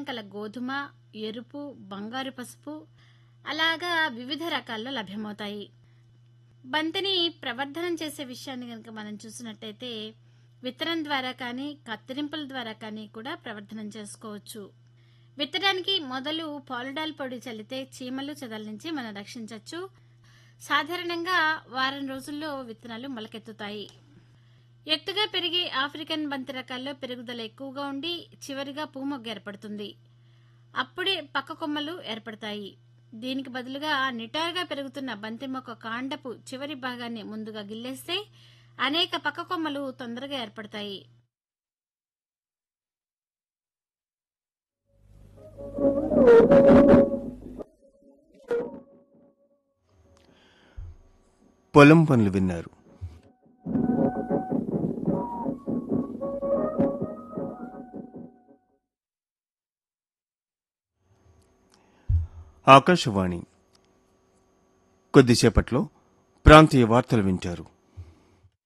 వర్ణం కల గోధుమ ఎరుపు బంగారు పసుపు అలాగా వివిధ రకాల్లో లభ్యమవుతాయి బంతిని ప్రవర్ధనం చేసే విషయాన్ని కనుక మనం చూసినట్టయితే విత్తనం ద్వారా కానీ కత్తిరింపుల ద్వారా కానీ కూడా ప్రవర్ధనం చేసుకోవచ్చు విత్తడానికి మొదలు పాలిడాల్ పొడి చల్లితే చీమలు చెదల నుంచి మనం రక్షించవచ్చు సాధారణంగా వారం రోజుల్లో విత్తనాలు మొలకెత్తుతాయి ఎత్తుగా పెరిగే ఆఫ్రికన్ బంతి రకాల్లో పెరుగుదల ఎక్కువగా ఉండి చివరిగా పూమొగ్గ ఏర్పడుతుంది అప్పుడే పక్క కొమ్మలు ఏర్పడతాయి దీనికి బదులుగా నిటారుగా పెరుగుతున్న బంతి మొక్క కాండపు చివరి భాగాన్ని ముందుగా గిల్లేస్తే అనేక పక్క కొమ్మలు తొందరగా ఏర్పడతాయి పొలం పనులు విన్నారు ఆకాశవాణి కొద్దిసేపట్లో ప్రాంతీయ వార్తలు వింటారు